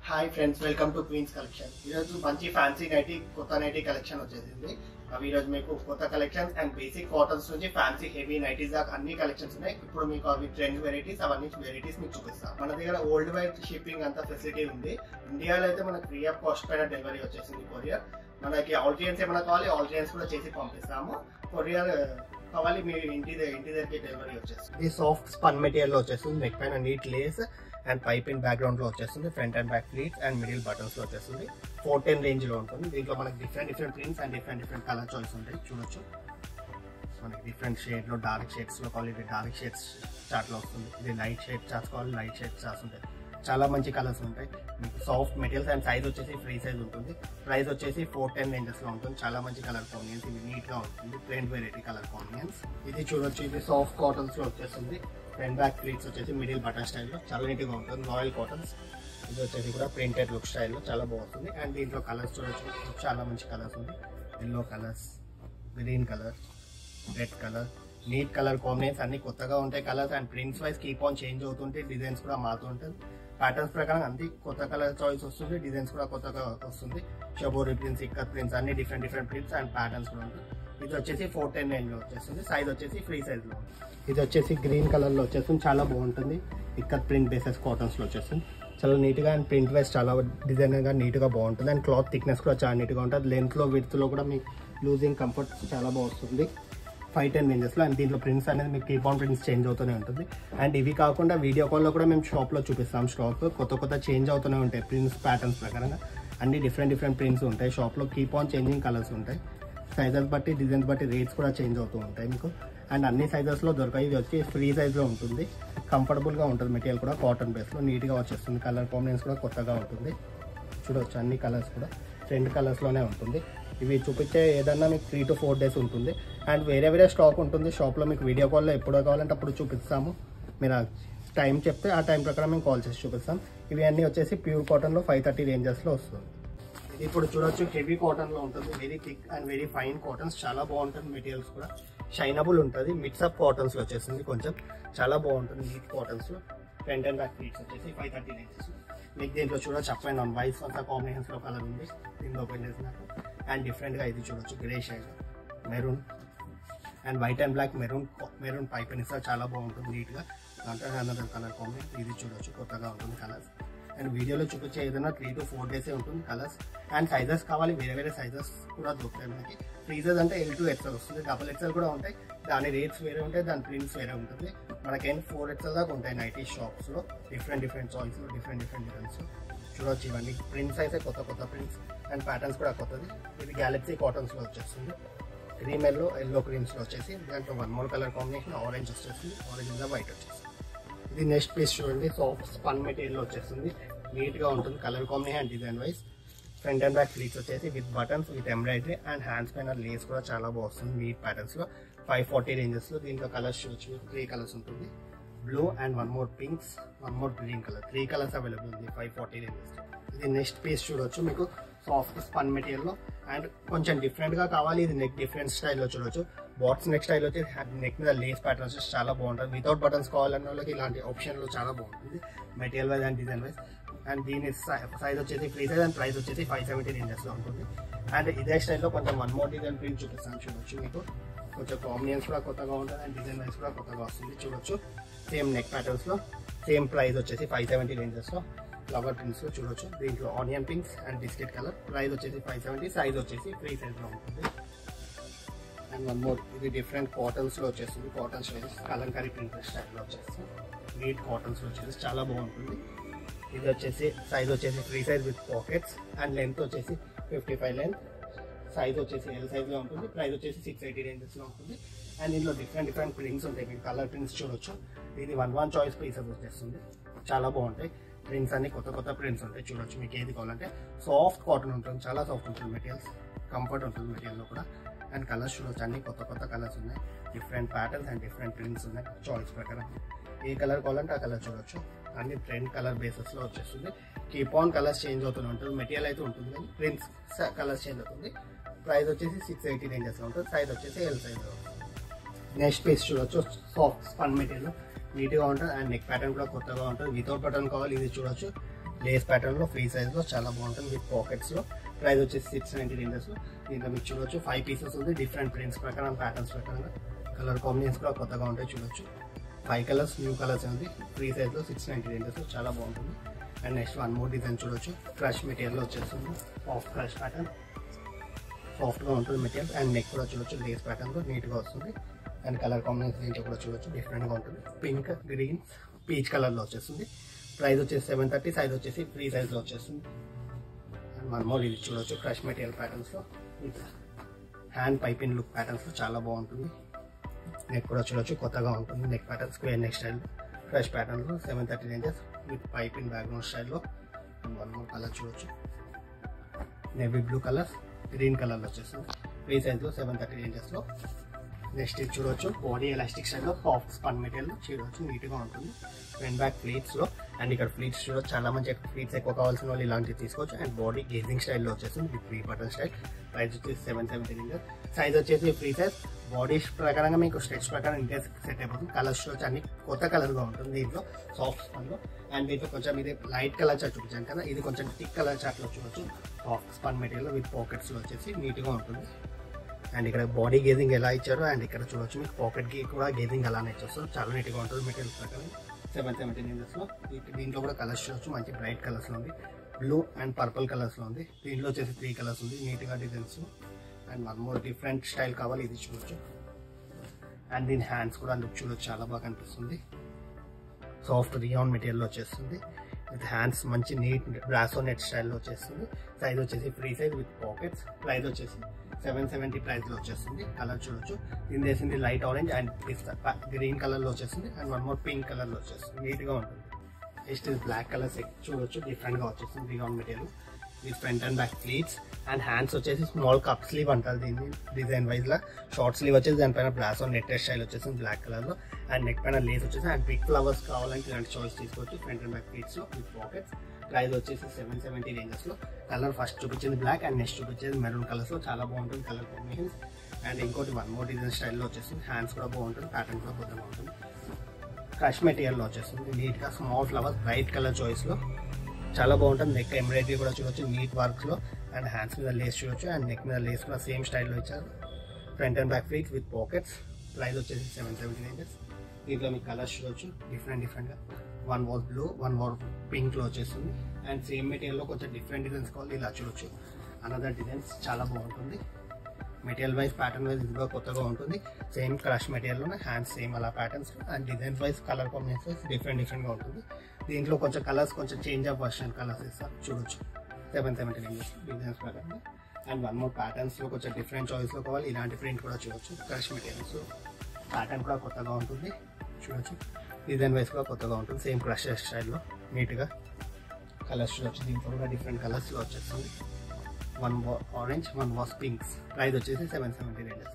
Hi friends welcome to Queens Collection ఈరోజు మంచి fancy nighty కొత్త నైటీ కలెక్షన్ వచ్చేసింది అవి ఈరోజు మీకు కొత్త కలెక్షన్స్ అండ్ బేసిక్ కాటన్స్ నుంచి ఫ్యాన్సీ హెవీ నైటీస్ దాకా అన్ని కలెక్షన్స్ ఉన్నాయి ఇప్పుడు మీకు అవి ట్రెండ్ వెరైటీస్ అవన్నీ వెరైటీస్ మీకు చూపిస్తాం మన దగ్గర ఓల్డ్ వైడ్ షిప్పింగ్ అంతా ఫెసిలిటీ ఉంది ఇండియాలో అయితే మనకు ఫ్రీ ఆఫ్ కాస్ట్ పైన డెలివరీ వచ్చేసింది కొరియర్ మనకి ఆల్జియన్స్ ఏమైనా కావాలి ఆల్జియన్స్ కూడా చేసి పంపిస్తాము కొరియర్ కావాలి మీ ఇంటి దగ్గర ఇంటి దగ్గరికి డెలివరీ వచ్చేస్తుంది ఇది సాఫ్ట్ స్పన్ మెటీరియల్ లో వచ్చేస్తుంది నెక్ పైన neat lace and piping background లో వచ్చేస్తుంది front and back pleats and middle buttons లో వచ్చేస్తుంది ఫోర్ టెన్ రేంజ్ లో ఉంటుంది దీంట్లో మనకి different different prints and different different colour choice ఉంటాయి చూడొచ్చు మనకి డిఫరెంట్ షేడ్ లో డార్క్ షేడ్స్ లో కావాలి ఇది డార్క్ షేడ్స్ చార్ట్ లో వస్తుంది ఇది లైట్ షేడ్ చార్ట్స్ కావాలి లైట్ షేడ్ చార్ట్స్ ఉంటాయి చాలా మంచి కలర్స్ ఉంటాయి మీకు సాఫ్ట్ మెటీరియల్స్ అండ్ సైజ్ వచ్చేసి ఫ్రీ సైజ్ ఉంటుంది ప్రైస్ వచ్చేసి ఫోర్ టెన్ రేంజెస్ లో ఉంటుంది చాలా మంచి కలర్ కాంబినేషన్స్ ఇది నీట్ గా ఉంటుంది ట్రెండ్ వెరైటీ కలర్ కాంబినేషన్స్ ఇది చూడొచ్చు ఇది సాఫ్ట్ కాటన్స్ లో వచ్చేస్తుంది ఫ్రంట్ బ్యాక్ ప్లీట్స్ వచ్చేసి మిడిల్ బటన్ స్టైల్లో చాలా నీట్ గా ఉంటుంది రాయల్ కాటన్స్ ఇది వచ్చేసి కూడా ప్రింటెడ్ లుక్ స్టైల్లో చాలా బాగుంటుంది అండ్ దీంట్లో కలర్స్ చూడొచ్చు చాలా మంచి కలర్స్ ఉంది yellow colours green colour red colour neat colour combinations అన్ని కొత్తగా ఉంటాయి colours and prints wise keep on change అవుతుంటే డిజైన్స్ కూడా మారుతుంటుంది ప్యాటర్న్స్ ప్రకారం అన్ని కొత్త కలర్ చాయిస్ వస్తుంది డిజైన్స్ కూడా కొత్తగా వస్తుంది షబోరి ప్రింట్స్ ఇక్కత్ ప్రింట్స్ అన్ని different different prints and patterns కూడా ఉంటుంది ఇది వచ్చేసి ఫోర్ టెన్ నైన్ లో వచ్చేస్తుంది సైజ్ వచ్చేసి ఫ్రీ సైజ్ లో ఉంది. ఇది వచ్చేసి గ్రీన్ కలర్ లో వచ్చేస్తుంది చాలా బాగుంటుంది ఇక్కత్ ప్రింట్ బేసెస్ కాటన్స్ లో వచ్చేస్తుంది చాలా నీట్ గా అండ్ ప్రింట్ వైజ్ చాలా డిజైన్ గా నీట్ గా బాగుంటుంది అండ్ క్లాత్ థిక్నెస్ కూడా చాలా నీట్ గా ఉంటుంది లెంత్ లో విడ్త్ లో కూడా మీకు లూజింగ్ కంఫర్ట్ చాలా బాగుంటుంది ఫైవ్ టెన్ రేంజెస్లో అండ్ దీంట్లో ప్రింట్స్ అనేది మీకు కీప్ ఆన్ ప్రింట్స్ చేంజ్ అవుతూనే ఉంటుంది అండ్ ఇవి కాకుండా వీడియో కాల్లో కూడా మేము షాప్లో చూపిస్తాం స్టాక్ కొత్త కొత్త చేంజ్ అవుతూనే ఉంటాయి ప్రింట్స్ ప్యాటర్న్స్ ప్రకారంగా అన్ని డిఫరెంట్ డిఫరెంట్ ప్రింట్స్ ఉంటాయి షాప్లో కీప్ ఆన్ చేంజింగ్ కలర్స్ ఉంటాయి సైజెస్ బట్టి డిజైన్స్ బట్టి రేట్స్ కూడా చేంజ్ అవుతూ ఉంటాయి మీకు అండ్ అన్ని సైజెస్లో దొరకాయి ఇది వచ్చి ఫ్రీ సైజ్లో ఉంటుంది కంఫర్టబుల్గా ఉంటుంది మెటీరియల్ కూడా కాటన్ బేస్లో నీట్గా వచ్చేస్తుంది కలర్ కాంబినేషన్ కూడా కొత్తగా ఉంటుంది చూడవచ్చు అన్ని కలర్స్ కూడా రెండు కలర్స్లోనే ఉంటుంది ఇవి చూపించే ఏదన్నా మీకు త్రీ టు ఫోర్ డేస్ ఉంటుంది అండ్ వేరే వేరే స్టాక్ ఉంటుంది షాప్లో మీకు వీడియో కాల్లో ఎప్పుడో కావాలంటే అప్పుడు చూపిస్తాము మీరు ఆ టైం చెప్తే ఆ టైం ప్రకారం మేము కాల్ చేసి చూపిస్తాం ఇవి అన్నీ వచ్చేసి ప్యూర్ కాటన్లో ఫైవ్ థర్టీ రేంజెస్లో వస్తుంది ఇది ఇప్పుడు చూడొచ్చు హెవీ కాటన్లో ఉంటుంది very thick and very fine cottons చాలా బాగుంటుంది మెటీరియల్స్ కూడా షైనబుల్ ఉంటుంది మిక్సప్ కాటన్స్లో వచ్చేసింది కొంచెం చాలా బాగుంటుంది నీట్ కాటన్స్లో ఫ్రంట్ అండ్ బ్యాక్ ఫీట్స్ వచ్చేసి ఫైవ్ థర్టీ రేంజెస్ మీకు దీంట్లో చూడొచ్చు అప్ అండ్ ఆన్ వైస్ అంతా కాంబినేషన్స్లో కలర్ ఉంది దీంట్లో ఓపెన్ చేసినట్టు అండ్ డిఫరెంట్గా ఇది చూడొచ్చు grey shade maroon and white and black maroon maroon pipe ఇస్తే చాలా బాగుంటుంది నీట్గా దాంట్లో అనదర్ కలర్ కాంబినేషన్ ఇది చూడొచ్చు కొత్తగా ఉంటుంది కలర్స్ అండ్ వీడియోలో చూపించే ఏదైనా త్రీ టు ఫోర్ డేసే ఉంటుంది కలర్స్ అండ్ సైజెస్ కావాలి వేరే వేరే సైజెస్ కూడా దొరుకుతాయి మనకి ఫ్రీజర్స్ అంటే ఎల్ టు ఎక్సెల్ వస్తుంది డబుల్ ఎక్సెల్ కూడా ఉంటాయి దాని రేట్స్ వేరే ఉంటాయి దాని ప్రింట్స్ వేరే ఉంటుంది మనకేం ఫోర్ ఎక్సెల్ దాకా ఉంటాయి నైటీ షాప్స్లో డిఫరెంట్ డిఫరెంట్ చాయిస్లో డిఫరెంట్ డిఫరెంట్ డిజైన్స్ చూడొచ్చు ఇవన్నీ ప్రింట్స్ అయితే కొత్త కొత్త ప్రింట్స్ అండ్ ప్యాటర్న్స్ కూడా కొత్తది ఇది గ్యాలక్సీ కాటన్స్లో వచ్చేస్తుంది క్రీమ్ ఎల్లో ఎల్లో క్రీమ్స్లో వచ్చేసి దాంట్లో one more colour combination orange వచ్చేసి ఆరెంజ్ మీద వైట్ వచ్చేసి ఇది నెక్స్ట్ పీస్ చూడండి సాఫ్ట్ స్పన్ మెటీరియల్ వచ్చేస్తుంది నీట్గా ఉంటుంది colour combination and design wise front and back pleats వచ్చేసి with buttons with embroidery and hands పైన లేస్ కూడా చాలా బాగుంది నీట్ ప్యాటర్న్స్లో ఫైవ్ ఫార్టీ రేంజెస్లో దీంట్లో కలర్స్ చూడొచ్చు త్రీ కలర్స్ ఉంటుంది blue and one more pinks one more green colour three colours available ఉంది ఫైవ్ ఫార్టీ రేంజెస్ ఇది నెక్స్ట్ పీస్ చూడొచ్చు మీకు సాఫ్ట్ స్పన్ మెటీరియల్లో అండ్ కొంచెం డిఫరెంట్గా కావాలి ఇది నెక్ డిఫరెంట్ స్టైల్లో చూడొచ్చు బాట్స్ నెక్ స్టైల్ వచ్చి నెక్ మీద లేస్ ప్యాటర్న్స్ చాలా బాగుంటుంది వితౌట్ బటన్స్ కావాలన్న వాళ్ళకి ఇలాంటి ఆప్షన్లో చాలా బాగుంటుంది material wise and design wise and దీని సైజ్ వచ్చేసి ఫ్రీ సైజ్ అండ్ ప్రైస్ వచ్చేసి ఫైవ్ సెవెంటీ రేంజెస్లో ఉంటుంది అండ్ ఇదే స్టైల్లో కొంచెం వన్ మోర్ డిజైన్ ప్రింట్ చూపిస్తాను చూడొచ్చు మీకు కొంచెం కాంబినేషన్స్ కూడా కొత్తగా ఉంటుంది అండ్ డిజైన్ వైజ్ కూడా కొత్తగా వస్తుంది చూడొచ్చు సేమ్ నెక్ ప్యాటర్న్స్లో సేమ్ ప్రైస్ వచ్చేసి ఫైవ్ సెవెంటీ రేంజెస్లో ఫ్లవర్ ప్రింట్స్లో చూడొచ్చు దీంట్లో onion pinks and biscuit colour price వచ్చేసి ఫైవ్ సెవెంటీ సైజ్ వచ్చేసి ఫ్రీ సైజ్లో ఉంటుంది అండ్ వన్ మోర్ ఇది డిఫరెంట్ కాటన్స్లో వచ్చేస్తుంది కాటన్స్ కలంకారీ ప్రింట్ స్టైల్లో వచ్చేస్తుంది నీట్ కాటన్స్లో వచ్చేసి చాలా బాగుంటుంది ఇది వచ్చేసి సైజ్ వచ్చేసి free size with pockets and length వచ్చేసి ఫిఫ్టీ ఫైవ్ లెంత్ సైజ్ వచ్చేసి ఎల్ సైజ్లో ఉంటుంది ప్రైస్ వచ్చేసి సిక్స్ ఎయిటీ రేంజెస్లో ఉంటుంది అండ్ ఇందులో డిఫరెంట్ డిఫరెంట్ ప్రింట్స్ ఉంటాయి మీకు కలర్ ప్రింట్స్ చూడొచ్చు ఇది వన్ వన్ చాయిస్ పీసెస్ వచ్చేస్తుంది చాలా బాగుంటాయి ప్రింట్స్ అన్ని కొత్త కొత్త ప్రింట్స్ ఉంటాయి చూడొచ్చు మీకు ఏది కావాలంటే సాఫ్ట్ కాటన్ ఉంటుంది చాలా సాఫ్ట్ ఉంటుంది మెటీరియల్స్ కంఫర్ట్ ఉంటుంది మెటీరియల్లో కూడా అండ్ కలర్స్ చూడొచ్చు అన్ని కొత్త కొత్త కలర్స్ ఉన్నాయి different patterns and different prints ఉన్నాయి చాయిస్ ప్రకారం ఏ కలర్ కావాలంటే ఆ కలర్ చూడొచ్చు అన్ని ట్రెండ్ కలర్ బేసెస్లో వచ్చేస్తుంది కీప్ ఆన్ కలర్స్ చేంజ్ అవుతూనే ఉంటుంది మెటీరియల్ అయితే ఉంటుంది కానీ ప్రింట్స్ కలర్స్ చేంజ్ అవుతుంది ప్రైస్ వచ్చేసి సిక్స్ ఎయిటీ రేంజెస్లో ఉంటుంది సైజ్ వచ్చేసి ఎల్ సైజ్ నెక్స్ట్ పీస్ చూడొచ్చు సాఫ్ట్ స్పన్ మెటీరియల్ నీట్గా ఉంటుంది అండ్ నెక్ ప్యాటర్న్ కూడా కొత్తగా ఉంటుంది వితౌట్ బటన్ కావాలి ఇది చూడొచ్చు లేస్ ప్యాటర్న్ లో ఫ్రీ సైజ్ లో చాలా బాగుంటుంది విత్ పాకెట్స్ లో ప్రైస్ వచ్చేసి సిక్స్ నైన్టీ రేంజెస్ లో దీంట్లో మీకు చూడొచ్చు ఫైవ్ పీసెస్ ఉంది డిఫరెంట్ ప్రింట్స్ ప్రకారం ప్యాటర్న్స్ ప్రకారంగా కలర్ కాంబినేషన్స్ కూడా కొత్తగా ఉంటాయి చూడొచ్చు ఫైవ్ కలర్స్ న్యూ కలర్స్ ఉంది ఫ్రీ సైజ్ లో సిక్స్ నైన్టీ రేంజెస్ లో చాలా బాగుంటుంది and next one more design చూడొచ్చు క్రష్ మెటీరియల్ లో వచ్చేస్తుంది సాఫ్ట్ క్రష్ ప్యాటర్న్ సాఫ్ట్ గా ఉంటుంది మెటీరియల్ అండ్ నెక్ కూడా చూడొచ్చు లేస్ ప్యాటర్న్ తో నీట్ గా వస్తుంది అండ్ కలర్ కాంబినేషన్ దీంట్లో కూడా చూడొచ్చు డిఫరెంట్ గా ఉంటుంది పింక్ గ్రీన్ పీచ్ కలర్ లో వచ్చేస్తుంది ప్రైస్ వచ్చేసి సెవెన్ థర్టీ సైజ్ వచ్చేసి ఫ్రీ సైజ్ లో వచ్చేస్తుంది అండ్ వన్ మోర్ ఇది చూడొచ్చు క్రష్ మెటీరియల్ ప్యాటర్న్స్ లో with hand piping look patterns లో చాలా బాగుంటుంది నెక్ కూడా చూడొచ్చు కొత్తగా ఉంటుంది neck pattern square neck style fresh pattern లో seven thirty ranges with piping background స్టైల్లో వన్ మోర్ కలర్ చూడొచ్చు navy blue colour green colour వచ్చేస్తుంది ఫ్రీ సైజ్ లో సెవెన్ థర్టీ రేంజెస్ లో నెక్స్ట్ ఇది చూడొచ్చు బాడీ ఎలాస్టిక్ స్టైల్ లో సాఫ్ట్ స్పన్ మెటీరియల్ చూడొచ్చు నీట్ గా ఉంటుంది ఫ్రంట్ బ్యాక్ ఫ్లీట్స్ లో అండ్ ఇక్కడ ఫ్లీట్స్ చూడొచ్చు చాలా మంచి ఫ్లీట్స్ ఎక్కువ కావాల్సిన వాళ్ళు ఇలాంటివి తీసుకోవచ్చు అండ్ బాడీ గేజింగ్ స్టైల్లో వచ్చేస్తుంది with three button style price వచ్చేసి సెవెన్ సెవెంటీ రేంజెస్ సైజ్ వచ్చేసి ఫ్రీ సైజ్ బాడీ ప్రకారంగా మీకు స్ట్రెచ్ ప్రకారం ఇంటే సెట్ అయిపోతుంది కలర్స్ చూడొచ్చు అన్ని కొత్త కలర్ గా ఉంటుంది దీంట్లో సాఫ్ట్ స్పన్ లో అండ్ దీంట్లో కొంచెం ఇది లైట్ కలర్ చాట్ చూపించాను కదా ఇది కొంచెం థిక్ కలర్ చాట్ లో చూడొచ్చు soft spun material with pockets లో వచ్చేసి నీట్ గా ఉంటుంది అండ్ ఇక్కడ బాడీ గేజింగ్ ఎలా ఇచ్చారో అండ్ ఇక్కడ చూడొచ్చు మీకు పాకెట్ కి కూడా గేజింగ్ అలానే ఇచ్చేస్తారు చాలా నీట్ గా ఉంటుంది మెటీరియల్ ప్రకారం సెవెన్ సెవెంటీన్ ఇంచెస్ లో ఈ- దీంట్లో కూడా కలర్స్ చూడొచ్చు మంచి బ్రైట్ కలర్స్ లో ఉంది బ్లూ అండ్ పర్పుల్ కలర్స్ లో ఉంది దీంట్లో వచ్చేసి త్రీ కలర్స్ ఉంది నీట్ గా designs and one more different style కావాలి ఇది చూడొచ్చు అండ్ దీని హ్యాండ్స్ కూడా లుక్ చూడొచ్చు చాలా బాగా కనిపిస్తుంది సాఫ్ట్ రియాన్ మెటీరియల్ వచ్చేస్తుంది విత్ హ్యాండ్స్ మంచి నీట్ బ్రాసో నెట్ స్టైల్లో వచ్చేస్తుంది సైజ్ వచ్చేసి free size with pockets price వచ్చేసి సెవెన్ సెవెంటీ ప్రైస్లో వచ్చేస్తుంది కలర్ చూడొచ్చు దీని వేసింది లైట్ ఆరెంజ్ అండ్ గ్రీన్ కలర్లో వచ్చేస్తుంది అండ్ వన్ మోర్ పింక్ కలర్లో వచ్చేస్తుంది నీట్గా ఉంటుంది నెక్స్ట్ ఇది బ్లాక్ కలర్ చూడొచ్చు డిఫరెంట్గా వచ్చేస్తుంది rayon material with front and back pleats and hands వచ్చేసి స్మాల్ కప్ స్లీవ్ అంటారు దీన్ని డిజైన్ వైజ్ లా షార్ట్ స్లీవ్ వచ్చేసి దానిపైన బ్రాస్ నెట్ స్టైల్ వచ్చేసి బ్లాక్ కలర్ లో అండ్ నెక్ పైన లేస్ వచ్చేసి అండ్ బిగ్ ఫ్లవర్స్ కావాలంటే ఇలాంటి చాయిస్ తీసుకోవచ్చు ఫ్రంట్ అండ్ బ్యాక్ ప్లీట్స్ లో విత్ పాకెట్స్ ప్రైస్ వచ్చేసి సెవెన్ సెవెంటీ రేంజెస్ లో కలర్ ఫస్ట్ చూపించింది బ్లాక్ అండ్ నెక్స్ట్ చూపించేది మెరూన్ కలర్స్ లో చాలా బాగుంటుంది కలర్ కాంబినేషన్స్ అండ్ ఇంకోటి వన్ మోర్ డిజైన్ స్టైల్లో వచ్చేసింది హ్యాండ్స్ కూడా బాగుంటుంది ప్యాటర్న్ కూడా కొత్తగా ఉంటుంది క్రష్ మెటీరియల్ వచ్చేస్తుంది నీట్ గా small flowers bright colour choice లో చాలా బాగుంటుంది నెక్ ఎంబ్రాయిడరీ కూడా చూడొచ్చు నీట్ వర్క్స్ లో అండ్ హ్యాండ్స్ మీద లేస్ చూడొచ్చు అండ్ నెక్ మీద లేస్ కూడా సేమ్ స్టైల్లో ఇచ్చారు front and back pleat with pockets price వచ్చేసి సెవెన్ సెవెంటీ రేంజెస్ దీంట్లో మీకు కలర్స్ చూడొచ్చు డిఫరెంట్ డిఫరెంట్ గా వన్ వాల్ బ్లూ వన్ వాల్ పింక్ లో వచ్చేస్తుంది అండ్ సేమ్ మెటీరియల్ లో కొంచెం డిఫరెంట్ డిజైన్స్ కావాలి ఇలా చూడొచ్చు అనదర్ డిజైన్స్ చాలా బాగుంటుంది మెటీరియల్ వైజ్ ప్యాటర్న్ వైజ్ ఇది కూడా కొత్తగా ఉంటుంది సేమ్ క్రష్ మెటీరియల్ లోనే హ్యాండ్స్ సేమ్ అలా patterns and designs wise colour combinations different different గా ఉంటుంది దీంట్లో కొంచెం కలర్స్ కొంచెం చేంజ్ ఆఫ్ వర్షన్ కలర్స్ ఇస్తారు చూడొచ్చు సెవెన్ సెవెంటీ ఇంచెస్ డిజైన్స్ ప్రకారం అండ్ వన్ మోర్ ప్యాటర్న్స్ లో కొంచెం డిఫరెంట్ చాయిస్ లో కావాలి ఇలాంటి ప్రింట్ కూడా చూడొచ్చు క్రష్ మెటీరియల్స్ ప్యాటర్న్ కూడా కొత్తగా ఉంటుంది చూడొచ్చు డిజైన్ వైజ్ కూడా కొత్తగా ఉంటుంది సేమ్ క్రష్ స్టైల్లో నీట్గా కలర్స్ చూడొచ్చు దీంట్లో కూడా డిఫరెంట్ కలర్స్ లో వచ్చేస్తుంది one orange one was pinks price వచ్చేసి seven seventy ranges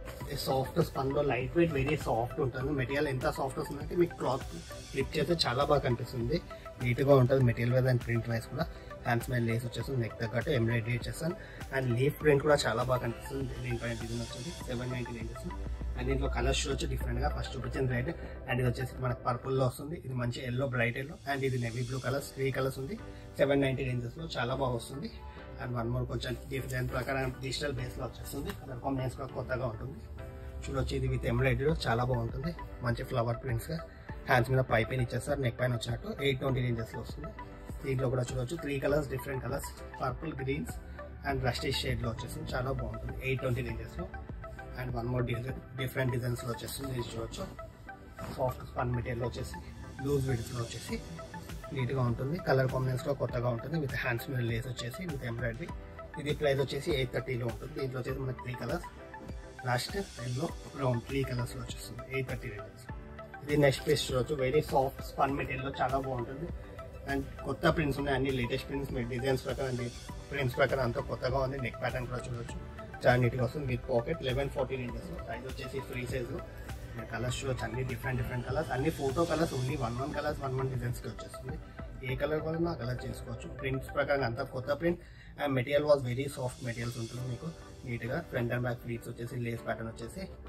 soft spun లో లైట్ వెయిట్ వెరీ సాఫ్ట్ ఉంటుంది మెటీరియల్ ఎంత సాఫ్ట్ వస్తుందంటే మీకు క్లాత్ క్లిక్ చేస్తే చాలా బాగా కనిపిస్తుంది నీట్ గా ఉంటుంది material wise and print wise కూడా హ్యాండ్స్ మీద లేస్ వచ్చేస్తుంది నెక్ తగ్గట్టు ఎంబ్రాయిడరీ వచ్చేస్తాను అండ్ లీఫ్ ప్రింట్ కూడా చాలా బాగా కనిపిస్తుంది దీనిపైన డిజైన్ వచ్చేసి సెవెన్ నైన్టీ రేంజెస్ అండ్ దీంట్లో కలర్స్ వచ్చి డిఫరెంట్ గా ఫస్ట్ చూపించింది రెడ్ అండ్ ఇది వచ్చేసి మనకు పర్పుల్ లో వస్తుంది ఇది మంచి ఎల్లో బ్రైట్ ఎల్లో అండ్ ఇది navy blue colours three colours ఉంది సెవెన్ నైన్టీ రేంజెస్ లో చాలా బాగా వస్తుంది అండ్ వన్ మోర్ కొంచెం డిజైన్ ప్రకారం డిజిటల్ బేస్ లో వచ్చేస్తుంది కలర్ కాంబినేషన్ కూడా కొత్తగా ఉంటుంది చూడొచ్చు ఇది విత్ ఎంబ్రాయిడరీ చాలా బాగుంటుంది మంచి ఫ్లవర్ ప్రింట్స్ గా హ్యాండ్స్ మీద పైపింగ్ ఇచ్చేస్తారు నెక్ పైన వచ్చినట్టు ఎయిట్ ట్వంటీ రేంజెస్ లో వస్తుంది దీంట్లో కూడా చూడొచ్చు three colours different colours purple greens and rusty shade లో వచ్చేసింది చాలా బాగుంటుంది ఎయిట్ ట్వంటీ రేంజెస్ లో and one more design different designs లో వచ్చేస్తుంది ఇది చూడొచ్చు సాఫ్ట్ స్పన్ మెటీరియల్ వచ్చేసి లూజ్ విడ్స్ లో వచ్చేసి నీట్ గా ఉంటుంది కలర్ కాంబినేషన్స్ లో కొత్తగా ఉంటుంది విత్ హ్యాండ్స్ మీద లేస్ వచ్చేసి విత్ ఎంబ్రాయిడరీ ఇది ప్రైస్ వచ్చేసి ఎయిట్ థర్టీలో ఉంటుంది దీంట్లో వచ్చేసి మనకి three colours last yellow brown three colours లో వచ్చేస్తుంది ఎయిట్ థర్టీ రేంజెస్ ఇది నెక్స్ట్ పీస్ చూడొచ్చు వెరీ సాఫ్ట్ స్పన్ మెటీరియల్ లో చాలా బాగుంటుంది అండ్ కొత్త ప్రింట్స్ ఉన్నాయి అన్ని లేటెస్ట్ ప్రింట్స్ మీ డిజైన్స్ ప్రకారం ప్రింట్స్ ప్రకారం అంతా కొత్తగా ఉంది నెక్ ప్యాటర్న్ కూడా చూడొచ్చు చాలా నీట్గా వస్తుంది with pocket eleven forty ranges size వచ్చేసి ఫ్రీ సైజ్ కలర్స్ చూడొచ్చు అన్ని డిఫరెంట్ డిఫరెంట్ కలర్స్ అన్ని photo colours only one one colours one one designs కి వచ్చేస్తుంది ఏ కలర్ కావాలన్నా ఆ కలర్ చేసుకోవచ్చు ప్రింట్స్ ప్రకారం అంతా కొత్త print and material was very soft materials ఉంటుంది మీకు నీట్గా ఫ్రంట్ అండ్ బ్యాక్ ఫ్లీట్స్ వచ్చేసి లేస్ ప్యాటర్న్ వచ్చేసి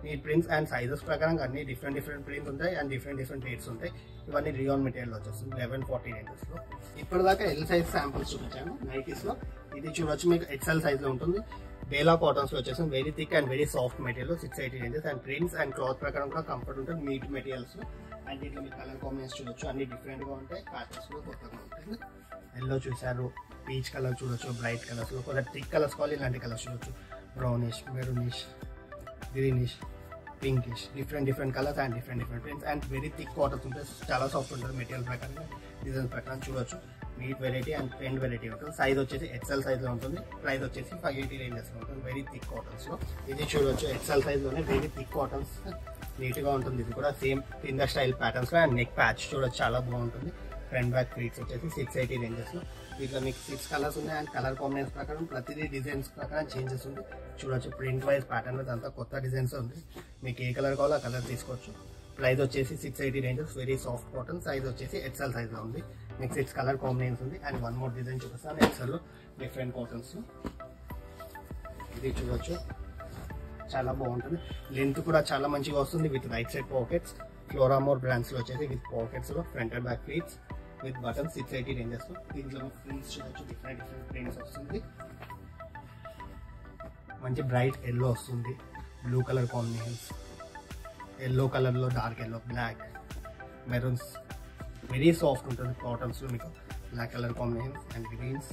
ఈ ప్రింట్స్ అండ్ సైజెస్ ప్రకారం అన్ని డిఫరెంట్ డిఫరెంట్ ప్రింట్స్ ఉంటాయి అండ్ డిఫరెంట్ డిఫరెంట్ రేట్స్ ఉంటాయి ఇవన్నీ రియాన్ మెటీరియల్ వచ్చేస్తుంది లెవెన్ ఫార్టీ రేంజెస్ లో ఇప్పటిదాకా ఎల్ సైజ్ శాంపుల్స్ చూపించాను నైటీస్ లో ఇది చూడొచ్చు మీకు ఎక్సెల్ సైజ్ లో ఉంటుంది బేలా కాటన్స్ లో వచ్చేసి very thick and very soft material six eighty ranges and prints and cloth ప్రకారం కూడా కంఫర్ట్ ఉంటుంది మీట్ మెటీరియల్స్ అండ్ దీంట్లో మీకు కలర్ కాంబినేషన్ చూడొచ్చు అన్ని డిఫరెంట్ గా ఉంటాయి ప్యాటర్న్స్ కూడా కొత్తగా ఉంటాయి ఎల్లో చూసారు పీచ్ కలర్ చూడొచ్చు బ్రైట్ కలర్స్ లో కొంచెం థిక్ కలర్స్ కావాలి ఇలాంటి కలర్స్ చూడొచ్చు brownish maroonish greenish pinkish different different colours and different different prints and very thick cottons ఉంటాయి చాలా సాఫ్ట్ ఉంటుంది మెటీరియల్ ప్రకారంగా డిజైన్ ప్రకారం చూడొచ్చు మీట్ వెరైటీ అండ్ ట్రెండ్ వెరైటీ ఉంటుంది సైజ్ వచ్చేసి ఎక్సెల్ సైజ్ లో ఉంటుంది ప్రైస్ వచ్చేసి ఫైవ్ ఎయిటీ రేంజెస్ లో ఉంటుంది వెరీ థిక్ కాటన్స్ లో ఇది చూడొచ్చు ఎక్సెల్ సైజ్ లోనే వెరీ థిక్ కాటన్స్ నీట్ గా ఉంటుంది ఇది కూడా సేమ్ కింద స్టైల్ ప్యాటర్న్స్ లో అండ్ నెక్ ప్యాచ్ చూడొచ్చు చాలా బాగుంటుంది ఫ్రంట్ బ్యాక్ ఫ్రీట్స్ వచ్చేసి సిక్స్ ఎయిటీ రేంజెస్ లో దీంట్లో మీకు సిక్స్ కలర్స్ ఉన్నాయి అండ్ కలర్ కాంబినేషన్ ప్రకారం ప్రతిదీ డిజైన్స్ ప్రకారం చేంజెస్ ఉంది చూడొచ్చు ప్రింట్ వైజ్ ప్యాటర్న్ వైజ్ అంతా కొత్త డిజైన్స్ ఉంది మీకు ఏ కలర్ కావాలో ఆ కలర్ తీసుకోవచ్చు ప్రైస్ వచ్చేసి six eighty ranges very soft cotton size వచ్చేసి ఎక్సెల్ సైజ్ లో ఉంది మీకు సిక్స్ కలర్ కాంబినేషన్స్ ఉంది అండ్ వన్ మోర్ డిజైన్ చూపిస్తాను ఎక్సెల్ లో డిఫరెంట్ కాటన్స్ ఇది చూడొచ్చు చాలా బాగుంటుంది లెంత్ కూడా చాలా మంచిగా వస్తుంది విత్ రైట్ సైడ్ పాకెట్స్ ఫ్లోరామోర్ బ్రాండ్స్ లో వచ్చేసి విత్ పాకెట్స్ లో front and back pleats with button six eighty ranges లో దీంట్లో ప్రింట్స్ చూడొచ్చు డిఫరెంట్ డిఫరెంట్ ప్రింట్స్ వస్తుంది మంచి బ్రైట్ ఎల్లో వస్తుంది blue colour combinations yellow colour లో dark yellow black maroons very soft ఉంటుంది కాటన్స్ లో మీకు black colour combinations and greens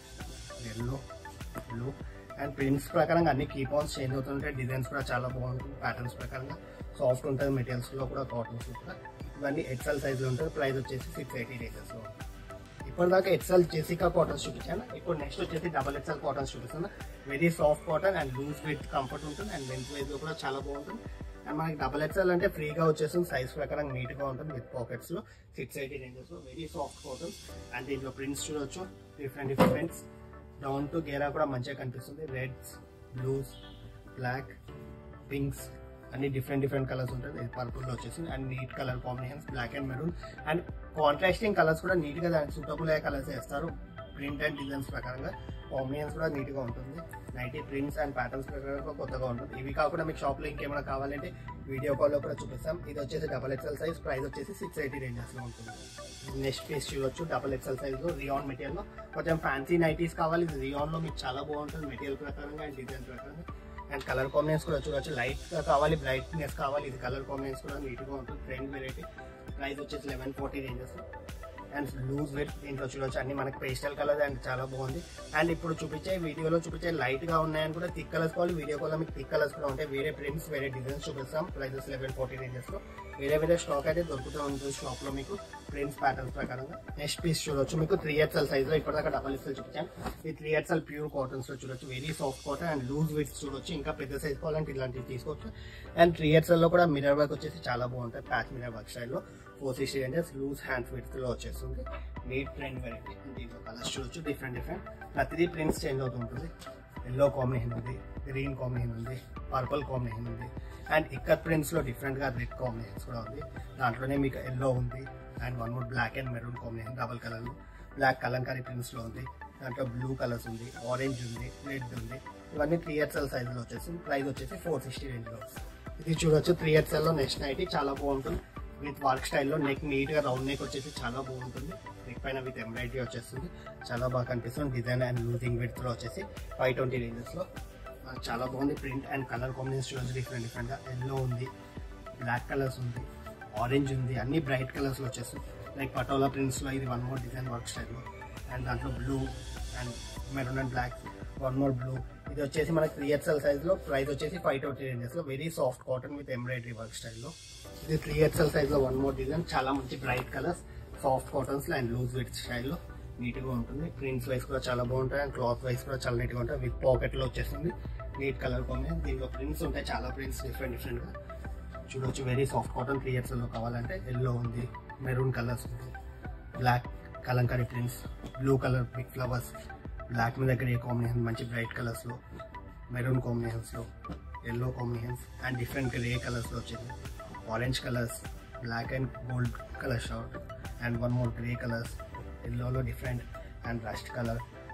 yellow blue and prints ప్రకారంగా అన్ని కీప్ ఆన్స్ చేంజ్ అవుతుంటాయి డిజైన్స్ కూడా చాలా బాగుంటుంది ప్యాటర్న్స్ ప్రకారంగా సాఫ్ట్ ఉంటుంది మెటీరియల్స్ లో కూడా కాటన్స్ లో కూడా ఇవన్నీ ఎక్సెల్ సైజ్ లో ఉంటుంది ప్రైస్ వచ్చేసి సిక్స్ ఎయిటీ రేంజెస్ లో ఇప్పటిదాకా ఎక్సెల్ జెసికా కాటన్స్ చూపించాను ఇప్పుడు నెక్స్ట్ వచ్చేసి డబల్ ఎక్సెల్ కాటన్స్ చూపిస్తాను very soft cotton and loose with comfort ఉంటుంది అండ్ లెంత్ వైజ్ లో కూడా చాలా బాగుంటుంది అండ్ మనకి డబల్ ఎక్సెల్ అంటే ఫ్రీగా వచ్చేస్తుంది సైజ్ ప్రకారం నీట్ గా ఉంటుంది విత్ పాకెట్స్ లో సిక్స్ ఎయిటీ రేంజెస్ లో వెరీ సాఫ్ట్ కాటన్ అండ్ దీంట్లో ప్రింట్స్ చూడొచ్చు different different prints down to గేరా కూడా మంచిగా కనిపిస్తుంది రెడ్స్ బ్లూస్ బ్లాక్ పింక్స్ అన్ని డిఫరెంట్ డిఫరెంట్ కలర్స్ ఉంటుంది ఇది పర్పుల్ లో వచ్చేసి and neat colour combinations black and maroon and contrasting colours కూడా నీట్ గా దానికి సూటబుల్ అయ్యే కలర్స్ వేస్తారు ప్రింట్ అండ్ డిజైన్స్ ప్రకారంగా కాంబినేషన్స్ కూడా నీట్ గా ఉంటుంది నైటీ ప్రింట్స్ అండ్ ప్యాటర్న్స్ ప్రకారంగా కొత్తగా ఉంటుంది ఇవి కాకుండా మీకు షాప్ లో ఇంకేమైనా కావాలంటే వీడియో కాల్ లో కూడా చూపిస్తాం ఇది వచ్చేసి డబల్ ఎక్సెల్ సైజ్ ప్రైస్ వచ్చేసి సిక్స్ ఎయిటీ రేంజెస్ లో ఉంటుంది నెక్స్ట్ పీస్ చూడొచ్చు డబల్ ఎక్సెల్ సైజ్ లో రియాన్ మెటీరియల్ లో కొంచెం ఫ్యాన్సీ నైటీస్ కావాలి ఇది రియాన్ లో మీకు చాలా బాగుంటుంది మెటీరియల్ ప్రకారంగా అండ్ డిజైన్ ప్రకారంగా అండ్ కలర్ కాంబినేషన్ కూడా చూడొచ్చు లైట్ గా కావాలి బ్రైట్నెస్ కావాలి ఇది కలర్ కాంబినేషన్ కూడా నీట్ గా ఉంటుంది ట్రెండ్ వెరైటీ ప్రైస్ వచ్చేసి eleven forty ranges and loose weight దీంట్లో చూడొచ్చు అన్ని మనకి పేస్టల్ కలర్ అండ్ చాలా బాగుంది అండ్ ఇప్పుడు చూపించే వీడియోలో చూపించే లైట్ గా ఉన్నాయని కూడా థిక్ కలర్స్ కావాలి వీడియో కాల్ మీకు థిక్ కలర్స్ కూడా ఉంటాయి వేరే ప్రింట్స్ వేరే డిజైన్స్ చూపిస్తాం ప్రైసెస్ లెవెన్ ఫార్టీ రేంజెస్ లో వేరే వేరే స్టాక్ అయితే దొరుకుతూ ఉంటుంది షాప్ లో మీకు ప్రింట్స్ ప్యాటర్న్స్ ప్రకారంగా నెక్స్ట్ పీస్ చూడొచ్చు మీకు త్రీ ఎక్స్ఎల్ సైజ్ లో ఇప్పటిదాకా డబల్ ఎక్స్ఎల్ చూపించాను ఈ త్రీ ఎక్స్ఎల్ ప్యూర్ కాటన్స్ లో చూడొచ్చు very soft cotton and loose విడ్స్ చూడొచ్చు ఇంకా పెద్ద సైజ్ కావాలంటే ఇలాంటివి తీసుకోవచ్చు అండ్ త్రీ ఎక్స్ఎల్ లో కూడా మిరర్ వర్క్ వచ్చేసి చాలా బాగుంటాయి ప్యాచ్ మిరర్ వర్క్ స్టైల్లో four sixty ranges loose hand width లో వచ్చేస్తుంది నీట్ ట్రెండ్ వెరైటీ దీంట్లో కలర్స్ చూడొచ్చు డిఫరెంట్ డిఫరెంట్ ప్రతిదీ ప్రింట్స్ చేంజ్ అవుతుంటుంది ఎల్లో కాంబినేషన్ ఉంది గ్రీన్ కాంబినేషన్ ఉంది పర్పుల్ కాంబినేషన్ ఉంది అండ్ ఇక్కడ ప్రింట్స్ లో డిఫరెంట్ గా రెడ్ కాంబినేషన్స్ కూడా ఉంది దాంట్లోనే మీకు ఎల్లో ఉంది and one more black and maroon combination double colour black kalamkari prints లో ఉంది దాంట్లో బ్లూ కలర్స్ ఉంది ఆరెంజ్ ఉంది రెడ్ ఉంది ఇవన్నీ త్రీ ఎక్స్ఎల్ సైజ్ లో వచ్చేసి ప్రైస్ వచ్చేసి ఫోర్ సిక్స్టీ రేంజ్ లో వస్తుంది ఇది చూడొచ్చు త్రీ ఎక్స్ఎల్ లో నెక్స్ట్ నైట్ చాలా బాగుంటుంది విత్ వర్క్ స్టైల్లో నెక్ నీట్ గా రౌండ్ నెక్ వచ్చేసి చాలా బాగుంటుంది నెక్ పైన విత్ ఎంబ్రాయిడరీ వచ్చేస్తుంది చాలా బాగా కనిపిస్తుంది డిజైన్ అండ్ లూజింగ్ విత్ లో వచ్చేసి ఫైవ్ ట్వంటీ రేంజెస్ లో ఆ, చాలా బాగుంది ప్రింట్ అండ్ కలర్ కాంబినేషన్ చూడొచ్చు డిఫరెంట్ డిఫరెంట్ గా ఎల్లో ఉంది బ్లాక్ కలర్స్ ఉంది ఆరెంజ్ ఉంది అన్ని బ్రైట్ కలర్స్ లో వచ్చేస్తుంది లైక్ పటోలా ప్రింట్స్ లో ఇది వన్ మోర్ డిజైన్ వర్క్ స్టైల్లో అండ్ దాంట్లో blue and maroon and black one more blue ఇది వచ్చేసి మనకి త్రీ ఎక్స్ఎల్ సైజ్ లో ప్రైస్ వచ్చేసి ఫైవ్ ట్వంటీ రేంజెస్ లో very soft cotton with embroidery work స్టైల్లో ఇది త్రీ ఎక్స్ఎల్ సైజ్ లో వన్ మోర్ డిజైన్ చాలా మంచి బ్రైట్ కలర్స్ సాఫ్ట్ కాటన్స్ లో అండ్ లూజ్ విత్ స్టైల్లో నీట్ గా ఉంటుంది ప్రింట్స్ వైస్ కూడా చాలా బాగుంటాయి అండ్ క్లాత్ వైస్ కూడా చాలా నీట్ గా ఉంటాయి విత్ పాకెట్ లో వచ్చేస్తుంది నీట్ కలర్ కాంబినేషన్ దీంట్లో ప్రింట్స్ ఉంటాయి చాలా ప్రింట్స్ డిఫరెంట్ డిఫరెంట్ గా చూడొచ్చు very soft cotton three XL లో కావాలంటే ఎల్లో ఉంది మెరూన్ కలర్స్ ఉంది black kalamkari prints blue colour big flowers black మీద గ్రే కాంబినేషన్ మంచి బ్రైట్ కలర్స్ లో మెరూన్ కాంబినేషన్స్ లో yellow combinations and different grey colours లో వచ్చింది orange colours black and gold colour short and one more grey colours ఎల్లోలో different and rust colour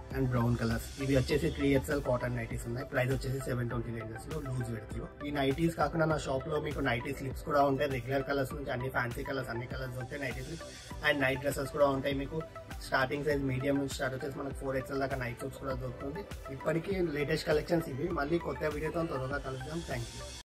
and brown colours ఇవి వచ్చేసి three XL cotton nighties ఉన్నాయి price వచ్చేసి seven twenty ranges లో loose width లో ఈ నైటీస్ కాకుండా నా షాప్ లో మీకు నైటీ స్లిప్స్ కూడా ఉంటాయి రెగ్యులర్ కలర్స్ నుంచి అన్ని ఫ్యాన్సీ కలర్స్ అన్ని కలర్స్ ఉంటాయి nighty slips and night dresses కూడా ఉంటాయి మీకు స్టార్టింగ్ సైజ్ మీడియం నుంచి స్టార్ట్ వచ్చేసి మనకు ఫోర్ ఎక్స్ఎల్ దాకా నైట్ సూట్స్ కూడా దొరుకుతుంది ఇప్పటికీ లేటెస్ట్ కలెక్షన్స్ ఇవి మళ్ళీ కొత్త వీడియోతో త్వరగా కలుద్దాం థ్యాంక్ యూ